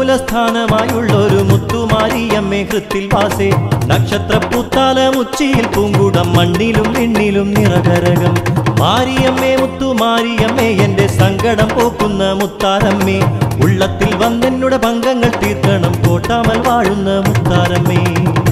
മൂലസ്ഥാനമായുള്ളൊരു മുത്തുമാരിയമ്മേ ഹൃത്തിൽ വാസേ നക്ഷത്രപ്പൂത്താലം ഉച്ചിയിൽ പൂങ്കുടം മണ്ണിലും വിണ്ണിലും നിറകരകം മാരിയമ്മേ മുത്തുമാരിയമ്മേ എന്റെ സങ്കടം പോക്കുന്ന മുത്താരമ്മേ ഉള്ളത്തിൽ വന്നെന്നുടെ ഭംഗങ്ങൾ തീർക്കണം കോട്ടാമൽ വാഴുന്ന മുത്താരമ്മേ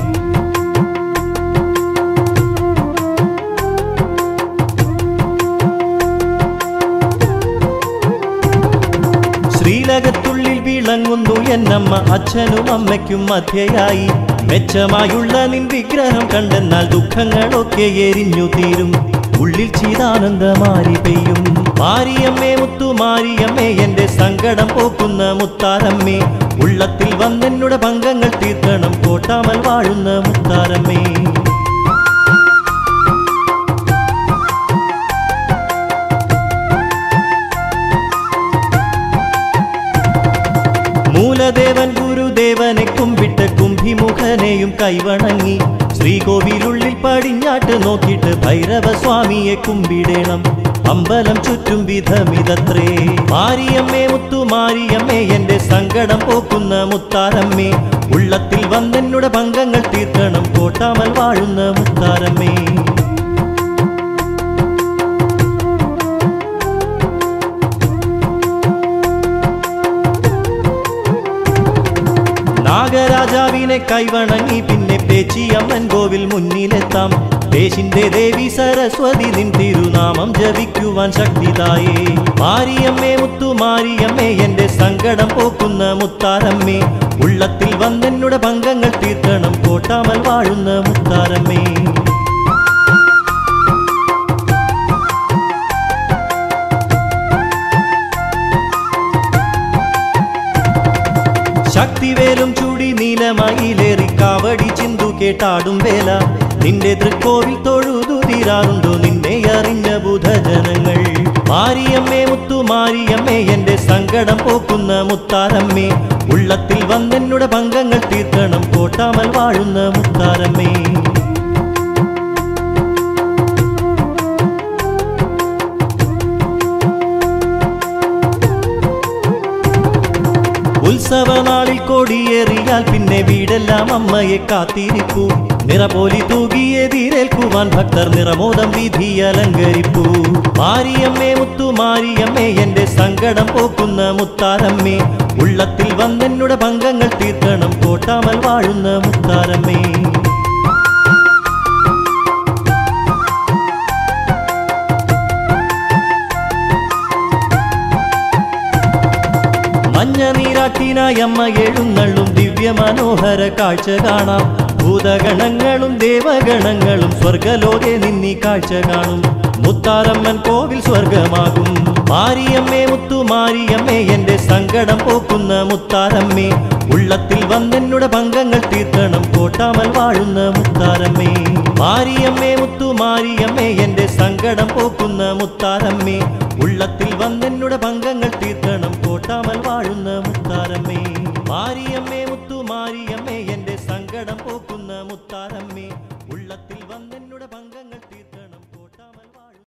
ശ്രീലകത്തുള്ളിൽ വിളങ്ങുന്നു എന്നമ്മ അച്ഛനും അമ്മയ്ക്കും മധ്യയായി മെച്ചമായുള്ള നിൻ വിഗ്രഹം കണ്ടെന്നാൽ ദുഃഖങ്ങളൊക്കെ എരിഞ്ഞു തീരും ഉള്ളിൽ ചിതാനന്ദമാരി പെയ്യും മാരിയമ്മേ മുത്തു മാരിയമ്മേ എന്റെ സങ്കടം പോക്കുന്ന മുത്താരമ്മേ ഉള്ളത്തിൽ വന്നെന്നുടെ ഭംഗങ്ങൾ തീർക്കണം കോട്ടാമൽ വാഴുന്ന മുത്താരമ്മേ മൂലദേവൻ ഗുരുദേവനെ കുമ്പിട്ട് കുംഭിമുഖനെയും കൈവണങ്ങി ശ്രീകോവിലുള്ളിൽ പടിഞ്ഞാട്ട് നോക്കിയിട്ട് ഭൈരവസ്വാമിയെ കുമ്പിടേണം അമ്പലം ചുറ്റും വിധമിതത്രേ മാരിയമ്മേ മുത്തു മാരിയമ്മേ എന്റെ സങ്കടം പോക്കുന്ന മുത്താരമ്മേ ഉള്ളത്തിൽ വന്നെന്നുടെ ഭംഗങ്ങൾ തീർക്കണം കോട്ടാമൽ വാഴുന്ന മുത്താരമ്മേ നാഗരാജാവിനെ കൈവണങ്ങി പിന്നെ പേച്ചിയമ്മൻ കോവിൽ മുന്നിലെത്താം പേശിന്റെ ദേവി സരസ്വതി നിൻ തിരുനാമം ജപിക്കുവാൻ ശക്തിതായേ മാരിയമ്മേ മുത്തു മാരിയമ്മേ എന്റെ സങ്കടം പോക്കുന്ന മുത്താരമ്മേ ഉള്ളത്തിൽ വന്നെന്നുടെ ഭംഗങ്ങൾ തീർക്കണം കോട്ടാമൽ വാഴുന്ന മുത്താരമ്മേ ശക്തിവേലും ചൂടി നീലമയിലേറി കാവടി ചിന്തു കേട്ടാടും വേല നിന്റെ തൃക്കോവിൽ തൊഴുതു തീരാറുണ്ടോ നിന്നെ അറിഞ്ഞ ബുധജനങ്ങൾ മാരിയമ്മേ മുത്തു മാരിയമ്മേ എന്റെ സങ്കടം പോക്കുന്ന മുത്താരമ്മേ ഉള്ളത്തിൽ വന്നെന്നുടെ ഭംഗങ്ങൾ തീർക്കണം കോട്ടാമൽ വാഴുന്ന മുത്താരമ്മേ ഉത്സവനാളിൽ കൊടിയേറിയാൽ പിന്നെ വീടെല്ലാം അമ്മയെ കാത്തിരിപ്പൂ നിറപോലി തൂകിയെതിരേൽക്കുവാൻ ഭക്തർ നിറമോദം വിധി അലങ്കരിപ്പൂ മാരിയമ്മേ മുത്തു മാരിയമ്മേ എന്റെ സങ്കടം പോക്കുന്ന മുത്താരമ്മേ ഉള്ളത്തിൽ വന്നെന്നുടെ ഭംഗങ്ങൾ തീർക്കണം കോട്ടാമൽ വാഴുന്ന മുത്താരമ്മേ മഞ്ഞ നീരാട്ടിനായി അമ്മ എഴുന്നള്ളും ദിവ്യ മനോഹര കാഴ്ച കാണാം ഭൂതഗണങ്ങളും ദേവഗണങ്ങളും സ്വർഗലോകെ നിന്നീ കാഴ്ച കാണും മുത്താരമ്മൻ കോവിൽ സ്വർഗമാകും മാരിയമ്മേ മുത്തു മാരിയമ്മേ എന്റെ സങ്കടം പോക്കുന്ന മുത്താരമ്മേ ഉള്ളത്തിൽ വന്നെന്നുടെ ഭംഗങ്ങൾ തീർക്കണം കോട്ടാമൽ വാഴുന്ന മുത്താരമ്മേ മാരിയമ്മേ മുത്തു മാരിയമ്മേ എന്റെ സങ്കടം പോക്കുന്ന മുത്താരമ്മേ ഉള്ളത്തിൽ വന്നെന്നുടെ ഭംഗങ്ങൾ തീർക്കണം കോട്ടാമൽ